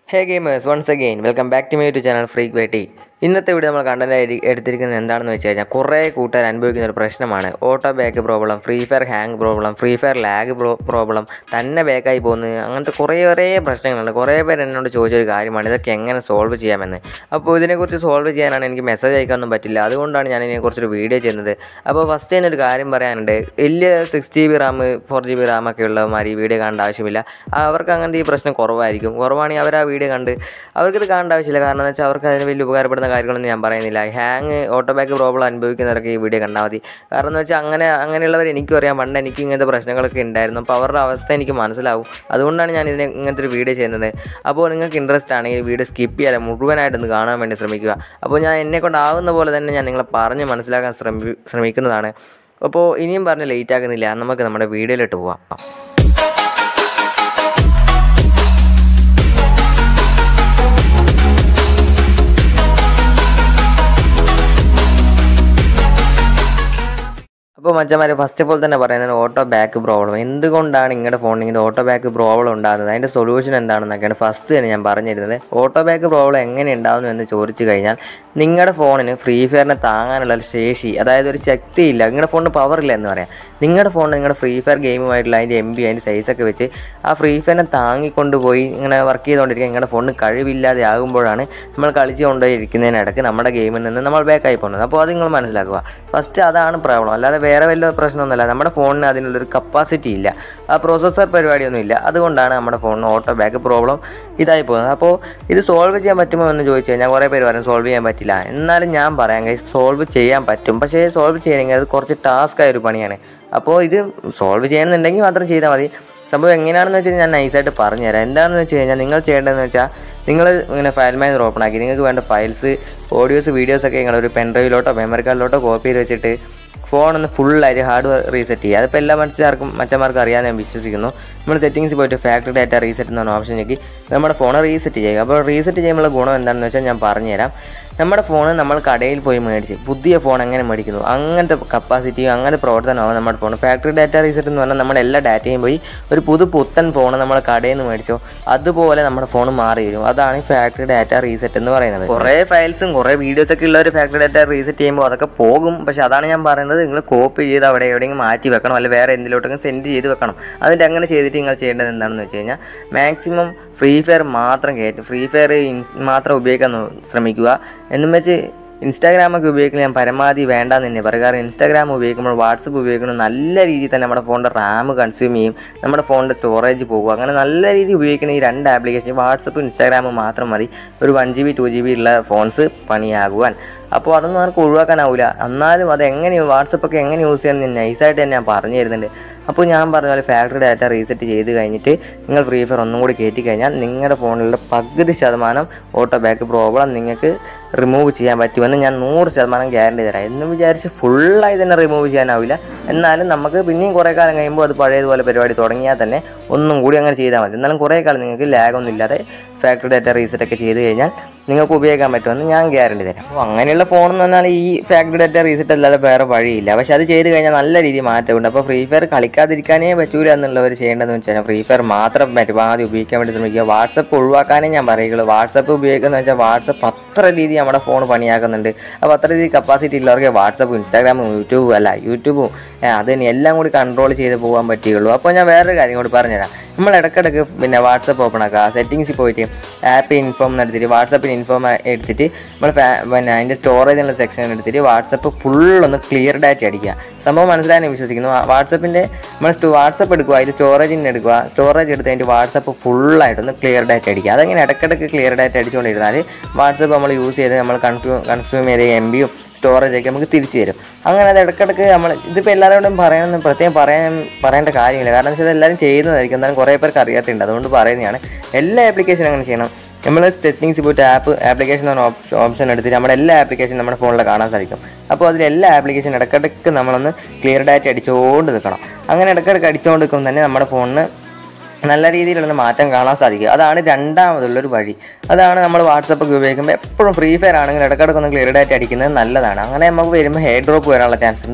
hey gamers once again welcome back to my YouTube channel freak വേട്ടി ഇന്നത്തെ video നമ്മൾ content എടുത്തിരിക്കുന്നത് എന്താണെന്ന് വെച്ച് കഴിഞ്ഞാൽ കുറേ കൂട്ടുകാർ അനുഭവിക്കുന്ന ഒരു പ്രശ്നമാണ് auto back problem free fire hang problem free fire lag problem തന്നെ ബാക്കായി പോകുന്നത് അങ്ങനത്തെ കുറേ കുറേ പ്രശ്നങ്ങളുണ്ട് കുറേ പേര് എന്നോട് ചോദിച്ചൊരു കാര്യമാണ് ഇതൊക്കെ എങ്ങനെ സോൾവ് ചെയ്യാമെന്ന് അപ്പോൾ ഇതിനെക്കുറിച്ച് സോൾവ് ചെയ്യാനാണ് എനിക്ക് മെസ്സേജ് അയക്കാനൊന്നും പറ്റില്ല അതുകൊണ്ടാണ് ഞാൻ ഇതിനെക്കുറിച്ചൊരു വീഡിയോ ചെയ്യുന്നത് അപ്പോൾ ഫസ്റ്റ് തന്നെ ഒരു കാര്യം പറയാനുണ്ട് വലിയ six G B RAM four G B RAM ഒക്കെ ഉള്ളവന്മാർ ഈ വീഡിയോ കാണേണ്ട ആവശ്യമില്ല അവർക്ക് അങ്ങനത്തെ ഈ പ്രശ്നം കുറവായിരിക്കും കുറവാണെങ്കിൽ അവർ ആ വീഡിയോ കണ്ട് അവർക്കിത് കാണേണ്ട ആവശ്യമില്ല കാരണം എന്ന് വെച്ചാൽ അവർക്ക് അതിന് വലിയ ഉപകാരപ്പെടുന്ന കാര്യങ്ങളൊന്നും ഞാൻ പറയുന്നില്ല ഹാങ് ഓട്ടോ ബാക്ക് പ്രോബ്ലം അനുഭവിക്കുന്നവരൊക്കെ ഈ വീഡിയോ കണ്ടാൽ മതി കാരണം എന്ന് വെച്ചാൽ അങ്ങനെ അങ്ങനെയുള്ളവർ എനിക്കും അറിയാം പണ്ട് എനിക്ക് ഇങ്ങനത്തെ പ്രശ്നങ്ങളൊക്കെ ഉണ്ടായിരുന്നു അപ്പോൾ അവരുടെ അവസ്ഥ എനിക്ക് മനസ്സിലാവും അതുകൊണ്ടാണ് ഞാൻ ഇതിനെ ഇങ്ങനത്തെ ഒരു വീഡിയോ ചെയ്യുന്നത് അപ്പോൾ നിങ്ങൾക്ക് ഇൻട്രസ്റ്റ് ആണെങ്കിൽ വീഡിയോ സ്കിപ്പ് ചെയ്യാതെ മുഴുവനായിട്ടൊന്ന് കാണാൻ വേണ്ടി ശ്രമിക്കുക അപ്പോൾ ഞാൻ എന്നെ കൊണ്ടാവുന്ന പോലെ തന്നെ ഞാൻ നിങ്ങളെ പറഞ്ഞ് മനസ്സിലാക്കാൻ ശ്രമി ശ്രമിക്കുന്നതാണ് അപ്പോൾ ഇനിയും പറഞ്ഞ് ലേറ്റ് ആക്കുന്നില്ല നമുക്ക് നമ്മുടെ വീഡിയോയിലോട്ട് പോവാം അപ്പോൾ മച്ചന്മാരെ ഫസ്റ്റ് ഓഫ് ഓൾ തന്നെ പറയുന്നത് ഓട്ടോ ബാക്ക് പ്രോബ്ലം എന്തുകൊണ്ടാണ് നിങ്ങളുടെ ഫോണിൽ ഇങ്ങനെ ഓട്ടോ ബാക്ക് പ്രോബ്ലം ഉണ്ടാകുന്നത് അതിൻ്റെ സൊല്യൂഷൻ എന്താണെന്നൊക്കെയാണ് ഫസ്റ്റ് തന്നെ ഞാൻ പറഞ്ഞിരുന്നത് ഓട്ടോ ബാക്ക് പ്രോബ്ലം എങ്ങനെ ഉണ്ടാകുന്നു എന്ന് ചോദിച്ചു കഴിഞ്ഞാൽ നിങ്ങളുടെ ഫോണിന് ഫ്രീ ഫയറിനെ താങ്ങാനുള്ള ഒരു ശേഷി അതായത് ഒരു ശക്തിയില്ല നിങ്ങളുടെ ഫോണിന് പവർ ഇല്ല എന്ന് പറയാം നിങ്ങളുടെ ഫോണിൽ നിങ്ങളുടെ ഫ്രീ ഫയർ ഗെയിമുമായിട്ടുള്ള അതിൻ്റെ എം ബി അതിൻ്റെ സൈസൊക്കെ വെച്ച് ആ ഫ്രീ ഫയറിനെ താങ്ങിക്കൊണ്ടുപോയി ഇങ്ങനെ വർക്ക് ചെയ്തുകൊണ്ടിരിക്കുക നിങ്ങളുടെ ഫോണിന് കഴിവില്ലാതെ ആകുമ്പോഴാണ് നമ്മൾ കളിച്ചു കൊണ്ടേയിരിക്കുന്നതിനിടയ്ക്ക് നമ്മുടെ ഗെയിമിൽ നിന്ന് നമ്മൾ ബാക്കായി പോകുന്നത് അപ്പോൾ അത് നിങ്ങൾ മനസ്സിലാക്കുക ഫസ്റ്റ് അതാണ് പ്രോബ്ലം അല്ലാതെ വേറെ വല്ല പ്രശ്നമൊന്നുമല്ല നമ്മുടെ ഫോണിന് അതിനുള്ളൊരു കപ്പാസിറ്റി ഇല്ല ആ പ്രോസസ്സർ പരിപാടിയൊന്നും ഇല്ല അതുകൊണ്ടാണ് നമ്മുടെ ഫോണിന് ഓട്ടോ ബാക്ക് പ്രോബ്ലം ഇതായി പോകുന്നത് അപ്പോൾ ഇത് സോൾവ് ചെയ്യാൻ പറ്റുമോ എന്ന് ചോദിച്ചു കഴിഞ്ഞാൽ കുറേ പേര് പറയും സോൾവ് ചെയ്യാൻ പറ്റില്ല എന്നാലും ഞാൻ പറയാം കൈ സോൾവ് ചെയ്യാൻ പറ്റും പക്ഷേ സോൾവ് ചെയ്യണമെങ്കിൽ അത് കുറച്ച് ടാസ്ക് ആയ ഒരു പണിയാണ് അപ്പോൾ ഇത് സോൾവ് ചെയ്യണമെന്നുണ്ടെങ്കിൽ മാത്രം ചെയ്താൽ മതി സംഭവം എങ്ങനെയാണെന്ന് വെച്ച് കഴിഞ്ഞാൽ ഞാൻ നൈസായിട്ട് പറഞ്ഞുതരാം എന്താണെന്ന് വെച്ച് കഴിഞ്ഞാൽ നിങ്ങൾ ചെയ്യേണ്ടതെന്ന് വെച്ചാൽ നിങ്ങൾ ഇങ്ങനെ ഫയൽ മാനേജർ ഓപ്പൺ ആക്കി നിങ്ങൾക്ക് വേണ്ട ഫയൽസ് ഓഡിയോസ് വീഡിയോസൊക്കെ നിങ്ങൾ ഒരു പെൻഡ്രൈവിലോട്ടോ മെമ്മറി കാർഡിലോട്ടോ കോപ്പി ചെയ്ത് വെച്ചിട്ട് ഫോൺ ഒന്ന് ഫുള്ളായിട്ട് ഹാർഡ്വെയർ റീസെറ്റ് ചെയ്യുക അതിപ്പോൾ എല്ലാ മനുഷ്യർക്കും മച്ചന്മാർക്കും അറിയാൻ ഞാൻ വിശ്വസിക്കുന്നു നമ്മൾ സെറ്റിങ്സ് പോയിട്ട് ഫാക്ടറി ഡാറ്റ റീസെറ്റ് എന്ന ഓപ്ഷൻ ഞെക്കി നമ്മുടെ ഫോൺ റീസെറ്റ് ചെയ്യുക അപ്പോൾ റീസെറ്റ് ചെയ്യുമ്പോൾ ഗുണം എന്താണെന്ന് വെച്ചാൽ ഞാൻ പറഞ്ഞുതരാം നമ്മുടെ ഫോൺ നമ്മൾ കടയിൽ പോയി മേടിച്ച് പുതിയ ഫോൺ എങ്ങനെ മേടിക്കുന്നു അങ്ങനത്തെ കപ്പാസിറ്റിയും അങ്ങനത്തെ പ്രവർത്തനമാവും നമ്മുടെ ഫോൺ ഫാക്ടറി ഡാറ്റ റീസെറ്റ് എന്ന് പറഞ്ഞാൽ നമ്മുടെ എല്ലാ ഡാറ്റയും പോയി ഒരു പുതു പുത്തൻ ഫോൺ നമ്മൾ കടയിൽ നിന്ന് മേടിച്ചോ അതുപോലെ നമ്മുടെ ഫോൺ മാറി വരും അതാണ് ഈ ഫാക്ടറി ഡാറ്റ റീസെറ്റ് എന്ന് പറയുന്നത് കുറേ ഫയൽസും കുറേ വീഡിയോസ് ഒക്കെ ഉള്ള ഒരു ഫാക്ടറി ഡാറ്റ റീസെറ്റ് ചെയ്യുമ്പോൾ അതൊക്കെ പോകും പക്ഷേ അതാണ് ഞാൻ പറയുന്നത് നിങ്ങൾ കോപ്പി ചെയ്ത് അവിടെ എവിടെയെങ്കിലും മാറ്റി വെക്കണം അല്ലെങ്കിൽ വേറെ എന്തിലോട്ടെങ്കിലും സെൻഡ് ചെയ്ത് വെക്കണം അതിൻ്റെ അങ്ങനെ ചെയ്തിട്ട് നിങ്ങൾ ചെയ്യേണ്ടത് എന്താണെന്ന് വെച്ച് കഴിഞ്ഞാൽ മാക്സിമം ഫ്രീ ഫയർ മാത്രം കയറ്റും ഫ്രീ ഫയർ മാത്രം ഉപയോഗിക്കാൻ നോ- ശ്രമിക്കുക എന്നും വെച്ച് ഇൻസ്റ്റാഗ്രാമൊക്കെ ഉപയോഗിക്കുന്നത് ഞാൻ പരമാവധി വേണ്ടാന്ന് തന്നെ പറയും കാരണം ഇൻസ്റ്റാഗ്രാം ഉപയോഗിക്കുമ്പോൾ വാട്സപ്പ് ഉപയോഗിക്കുമ്പോൾ നല്ല രീതിയിൽ തന്നെ നമ്മുടെ ഫോണിൻ്റെ റാം കൺസ്യൂം ചെയ്യും നമ്മുടെ ഫോണിൻ്റെ സ്റ്റോറേജ് പോകും അങ്ങനെ നല്ല രീതിയിൽ ഉപയോഗിക്കുന്ന ഈ രണ്ട് ആപ്ലിക്കേഷൻ വാട്സപ്പ് ഇൻസ്റ്റാഗ്രാം മാത്രം മതി ഒരു one G B two G B ഉള്ള ഫോൺസ് പണിയാകുവാൻ അപ്പോൾ അതൊന്നും ആർക്കും ഒഴിവാക്കാനാവില്ല എന്നാലും അത് എങ്ങനെ വാട്സപ്പൊക്കെ എങ്ങനെ യൂസ് ചെയ്യണം എന്ന് നൈസായിട്ട് തന്നെ ഞാൻ പറഞ്ഞു തരുന്നുണ്ട് അപ്പോൾ ഞാൻ പറഞ്ഞ പോലെ ഫാക്ടറി ഡാറ്റ റീസെറ്റ് ചെയ്ത് കഴിഞ്ഞിട്ട് നിങ്ങൾ ഫ്രീ ഫയർ ഒന്നും കൂടി കയറ്റി കഴിഞ്ഞാൽ നിങ്ങളുടെ ഫോണിലുള്ള പകുതി ശതമാനം ഓട്ടോ ബാക്ക് പ്രോബ്ലം നിങ്ങൾക്ക് റിമൂവ് ചെയ്യാൻ പറ്റുമെന്ന് ഞാൻ നൂറ് ശതമാനം ഗ്യാരണ്ടി തരാം എന്ന് വിചാരിച്ച് ഫുള്ളായി തന്നെ റിമൂവ് ചെയ്യാനാവില്ല എന്നാലും നമുക്ക് പിന്നെയും കുറേ കാലം കഴിയുമ്പോൾ അത് പഴയതുപോലെ പരിപാടി തുടങ്ങിയാൽ തന്നെ ഒന്നും കൂടി അങ്ങനെ ചെയ്താൽ മതി എന്നാലും കുറേ കാലം നിങ്ങൾക്ക് ലാഗൊന്നും ഇല്ലാതെ ഫാക്ടറി ഡാറ്റ റീസെറ്റ് ഒക്കെ ചെയ്ത് കഴിഞ്ഞാൽ നിങ്ങൾക്ക് ഉപയോഗിക്കാൻ പറ്റുമെന്ന് ഞാൻ ഗ്യാരണ്ടി തരാം അപ്പോൾ അങ്ങനെയുള്ള ഫോൺ എന്ന് പറഞ്ഞാൽ ഈ ഫാക്ടറി ഡാറ്റ റീസെറ്റ് അല്ലാതെ വേറെ വഴിയില്ല പക്ഷേ അത് ചെയ്ത് കഴിഞ്ഞാൽ നല്ല രീതിയിൽ മാറ്റമുണ്ട് അപ്പോൾ ഫ്രീ ഫയർ കളിക്കാതിരിക്കാനേ പറ്റൂല എന്നുള്ളവർ ചെയ്യേണ്ടതെന്ന് വെച്ചാൽ ഫ്രീ ഫയർ മാത്രം പരമാവധി ഉപയോഗിക്കാൻ വേണ്ടി ശ്രമിക്കുക വാട്സപ്പ് ഒഴിവാക്കാനേ ഞാൻ പറയുള്ളൂ വാട്സപ്പ് ഉപയോഗിക്കുന്നത് വെച്ചാൽ വാട്സപ്പ് അത്ര രീതി നമ്മുടെ ഫോൺ പണിയാക്കുന്നുണ്ട് അപ്പോൾ അത്ര രീതി കപ്പാസിറ്റി ഉള്ളവർക്ക് വാട്സപ്പും ഇൻസ്റ്റാഗ്രാമും യൂട്യൂബും അല്ല യൂട്യൂബും ഏ, അത് തന്നെ എല്ലാം കൂടി കൺട്രോൾ ചെയ്ത് പോകാൻ പറ്റുകയുള്ളൂ അപ്പോൾ ഞാൻ വേറൊരു കാര്യം കൂടി പറഞ്ഞുതരാം നമ്മൾ ഇടയ്ക്കിടയ്ക്ക് പിന്നെ വാട്സപ്പ് ഓപ്പൺ ആക്കുക സെറ്റിങ്സിൽ പോയിട്ട് ആപ്പ് ഇൻഫോം എടുത്തിട്ട് വാട്സപ്പിന് ഇൻഫോം എടുത്തിട്ട് നമ്മൾ ഫാ പിന്നെ അതിൻ്റെ സ്റ്റോറേജ് എന്നുള്ള സെക്ഷൻ എടുത്തിട്ട് വാട്സപ്പ് ഫുൾ ഒന്ന് ക്ലിയർ ഡാറ്റ അടിക്കുക സംഭവം മനസ്സിലാകാൻ വിശ്വസിക്കുന്നു വാട്സപ്പിൻ്റെ നമ്മൾ സ്റ്റോ വാട്സപ്പ് എടുക്കുക അതിൽ സ്റ്റോറേജിന് എടുക്കുക സ്റ്റോറേജ് എടുത്ത് അതിൻ്റെ വാട്സപ്പ് ഫുള്ളായിട്ടൊന്ന് ക്ലിയർ ഡാറ്റ അടിക്കുക അതങ്ങനെ ഇടയ്ക്കിടയ്ക്ക് ക്ലിയർ ഡാറ്റ അടിച്ചുകൊണ്ടിരുന്നാൽ വാട്സപ്പ് നമ്മൾ യൂസ് ചെയ്ത് നമ്മൾ കൺസ്യൂം കൺസ്യൂം ചെയ്ത എം ബിയും സ്റ്റോറേജൊക്കെ നമുക്ക് തിരിച്ചു തരും അങ്ങനെ അത് ഇടയ്ക്കിടയ്ക്ക് നമ്മൾ ഇതിപ്പോൾ എല്ലാവരോടും പറയണമെന്ന് പ്രത്യേകം പറയാൻ പറയേണ്ട കാര്യമില്ല കാരണം വെച്ചാൽ എല്ലാവരും ചെയ്യുന്നതായിരിക്കും എന്നാലും കുറേ പേർക്ക് അറിയാത്തുണ്ട് അതുകൊണ്ട് പറയുന്നതാണ് എല്ലാ ആപ്ലിക്കേഷനും അങ്ങനെ ചെയ്യണം നമ്മൾ സെറ്റിങ്സ് പോയിട്ട് ആപ്പ് ആപ്ലിക്കേഷൻ എന്ന ഓപ്ഷൻ എടുത്തിട്ട് നമ്മുടെ എല്ലാ ആപ്ലിക്കേഷൻ നമ്മുടെ ഫോണിൽ കാണാൻ സാധിക്കും അപ്പോൾ അതിൽ എല്ലാ ആപ്ലിക്കേഷൻ ഇടയ്ക്കിടയ്ക്ക് നമ്മളൊന്ന് ക്ലിയർ ഡാറ്റ അടിച്ചുകൊണ്ട് നിൽക്കണം അങ്ങനെ ഇടയ്ക്കിടയ്ക്ക് അടിച്ചുകൊണ്ട് നിൽക്കുമ്പോൾ തന്നെ നമ്മുടെ ഫോണിന് നല്ല രീതിയിലുള്ള മാറ്റം കാണാൻ സാധിക്കും അതാണ് രണ്ടാമതുള്ളൊരു വഴി അതാണ് നമ്മൾ വാട്സപ്പ് ഒക്കെ ഉപയോഗിക്കുമ്പോൾ എപ്പോഴും ഫ്രീ ഫയർ ആണെങ്കിൽ ഇടയ്ക്കിടയ്ക്ക് ഒന്ന് ക്ലിയർ ഡാറ്റ അടിക്കുന്നത് നല്ലതാണ് അങ്ങനെ നമുക്ക് വരുമ്പോൾ ഹെയർ ഡ്രോപ്പ് വരാനുള്ള ചാൻസ് ഉണ്ട്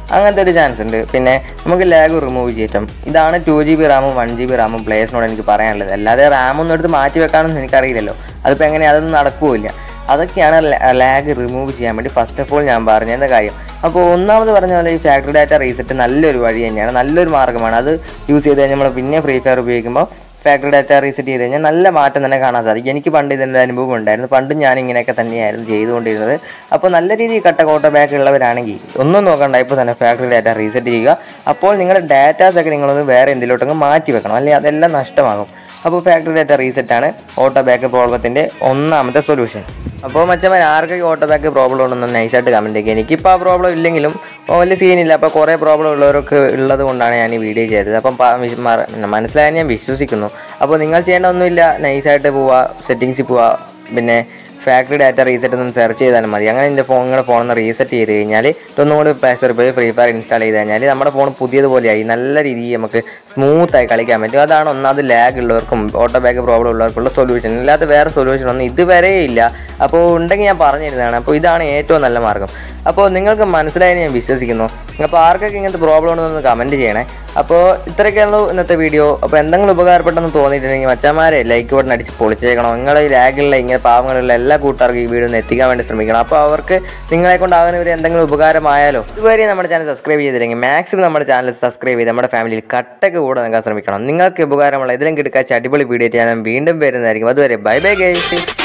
അങ്ങനത്തെ ഒരു ചാൻസ് ഉണ്ട് പിന്നെ നമുക്ക് ലാഗ് റിമൂവ് ചെയ്യറ്റും ഇതാണ് ടു ജി ബി റാമും വൺ ജി ബി റാമും പ്ലേസിനോട് എനിക്ക് പറയാനുള്ളത് അല്ലാതെ റാമൊന്നും എടുത്ത് മാറ്റി വെക്കാനൊന്നും എനിക്കറിയില്ലല്ലോ അതിപ്പോൾ എങ്ങനെ അതൊന്നും നടക്കുകയില്ല അതൊക്കെയാണ് ലാഗ് റിമൂവ് ചെയ്യാൻ വേണ്ടി ഫസ്റ്റ് ഓഫ് ഓൾ ഞാൻ പറഞ്ഞതിൻ്റെ കാര്യം അപ്പോൾ ഒന്നാമത് പറഞ്ഞ പോലെ ഈ ഫാക്ടറി ഡാറ്റ റീസെറ്റ് നല്ലൊരു വഴി തന്നെയാണ് നല്ലൊരു മാർഗ്ഗമാണ് അത് യൂസ് ചെയ്ത് കഴിഞ്ഞാൽ നമ്മൾ പിന്നെ ഫ്രീ ഫയർ ഉപയോഗിക്കുമ്പോൾ ഫാക്ടറി ഡാറ്റ റീസെറ്റ് ചെയ്ത് കഴിഞ്ഞാൽ നല്ല മാറ്റം തന്നെ കാണാൻ സാധിക്കും എനിക്ക് പണ്ട് ഇതിൻ്റെ അനുഭവം ഉണ്ടായിരുന്നു പണ്ടും ഞാൻ ഇങ്ങനെയൊക്കെ തന്നെയായിരുന്നു ചെയ്തുകൊണ്ടിരുന്നത് അപ്പോൾ നല്ല രീതിയിൽ കട്ട കോട്ട ബാക്ക് ഉള്ളവരാണെങ്കിൽ ഒന്നും നോക്കണ്ട ഇപ്പോൾ തന്നെ ഫാക്ടറി ഡാറ്റ റീസെറ്റ് ചെയ്യുക അപ്പോൾ നിങ്ങളുടെ ഡാറ്റാസ് ഒക്കെ നിങ്ങളൊന്ന് വേറെ എന്തിലോട്ടൊക്കെ മാറ്റി വെക്കണം അല്ലെങ്കിൽ അതെല്ലാം നഷ്ടമാകും അപ്പോൾ ഫാക്ടറി ഡാറ്റ റീസെറ്റ് ആണ് ഓട്ടോ ബാക്ക് പ്രോബ്ലത്തിൻ്റെ ഒന്നാമത്തെ സൊല്യൂഷൻ അപ്പോൾ മച്ചന്മാർ ആർക്കൊക്കെ ഓട്ടോ ബാക്ക് പ്രോബ്ലം ഉണ്ടെന്ന് നൈസായിട്ട് കമൻറ്റ് ചെയ്യുക എനിക്കിപ്പോൾ ആ പ്രോബ്ലം ഇല്ലെങ്കിലും വലിയ സീനില്ല അപ്പോൾ കുറേ പ്രോബ്ലം ഉള്ളവരൊക്കെ ഉള്ളത് കൊണ്ടാണ് ഞാൻ ഈ വീഡിയോ ചെയ്തത് അപ്പം പ- വിശ് മറ- മനസ്സിലായെന്ന് ഞാൻ വിശ്വസിക്കുന്നു അപ്പോൾ നിങ്ങൾ ചെയ്യേണ്ട ഒന്നുമില്ല നൈസായിട്ട് പോവുക സെറ്റിങ്സിൽ പോവുക പിന്നെ ഫാക്ടറി ഡാറ്റ റീസെറ്റ് ഒന്ന് സെർച്ച് ചെയ്താലും മതി അങ്ങനെ എൻ്റെ ഫോൺ നിങ്ങളുടെ ഫോണിൽ റീസെറ്റ് ചെയ്ത് കഴിഞ്ഞാൽ ഒന്നും കൂടി പ്ലേ സ്റ്റോറിൽ പോയി ഫ്രീ ഫയർ ഇൻസ്റ്റാൾ ചെയ്ത് കഴിഞ്ഞാൽ നമ്മുടെ ഫോൺ പുതിയതുപോലെയായി നല്ല രീതിയിൽ നമുക്ക് സ്മൂത്തായി കളിക്കാൻ പറ്റും അതാണ് ഒന്നാമത് ലാഗ് ഉള്ളവർക്കും ഓട്ടോ ബാക്ക് പ്രോബ്ലം ഉള്ളവർക്കുള്ള സൊല്യൂഷൻ അല്ലാതെ വേറെ സൊല്യൂഷൻ ഒന്നും ഇതുവരെ ഇല്ല അപ്പോൾ ഉണ്ടെങ്കിൽ ഞാൻ പറഞ്ഞിരുന്നതാണ് അപ്പോൾ ഇതാണ് ഏറ്റവും നല്ല മാർഗ്ഗം അപ്പോൾ നിങ്ങൾക്ക് മനസ്സിലായെന്ന് ഞാൻ വിശ്വസിക്കുന്നു അപ്പോൾ ആർക്കൊക്കെ ഇങ്ങനത്തെ പ്രോബ്ലം ഉണ്ടെന്ന് കമൻറ്റ് ചെയ്യണേ അപ്പോൾ ഇത്രയൊക്കെയുള്ളൂ ഇന്നത്തെ വീഡിയോ അപ്പോൾ എന്തെങ്കിലും ഉപകാരപ്പെട്ടെന്ന് തോന്നിയിട്ടുണ്ടെങ്കിൽ മച്ചന്മാരെ ലൈക്ക് ബട്ടൺ അടിച്ച് പൊളിച്ചേക്കണം നിങ്ങളെ ഈ ലാഗുള്ള ഇങ്ങനെ പാവങ്ങളുള്ള എല്ലാ കൂട്ടുകാർക്കും ഈ വീഡിയോ ഒന്ന് എത്തിക്കാൻ വേണ്ടി ശ്രമിക്കണം അപ്പോൾ അവർക്ക് നിങ്ങളെ കൊണ്ടാകുന്നവർ എന്തെങ്കിലും ഉപകാരമായാലോ ഇതുവരെ നമ്മുടെ ചാനൽ സബ്സ്ക്രൈബ് ചെയ്തില്ലെങ്കിൽ മാക്സിമം നമ്മുടെ ചാനൽ സബ്സ്ക്രൈബ് ചെയ്ത് നമ്മുടെ ഫാമിലിയിൽ കട്ടൊക്കെ കൂടെ നിൽക്കാൻ ശ്രമിക്കണം നിങ്ങൾക്ക് ഉപകാരമുള്ള ഇതിലും കിടക്കാച്ച അടിപൊളി വീഡിയോ ഞാൻ വീണ്ടും വരുന്നതായിരിക്കും അതുവരെ ബൈ ബൈ ഗൈസ്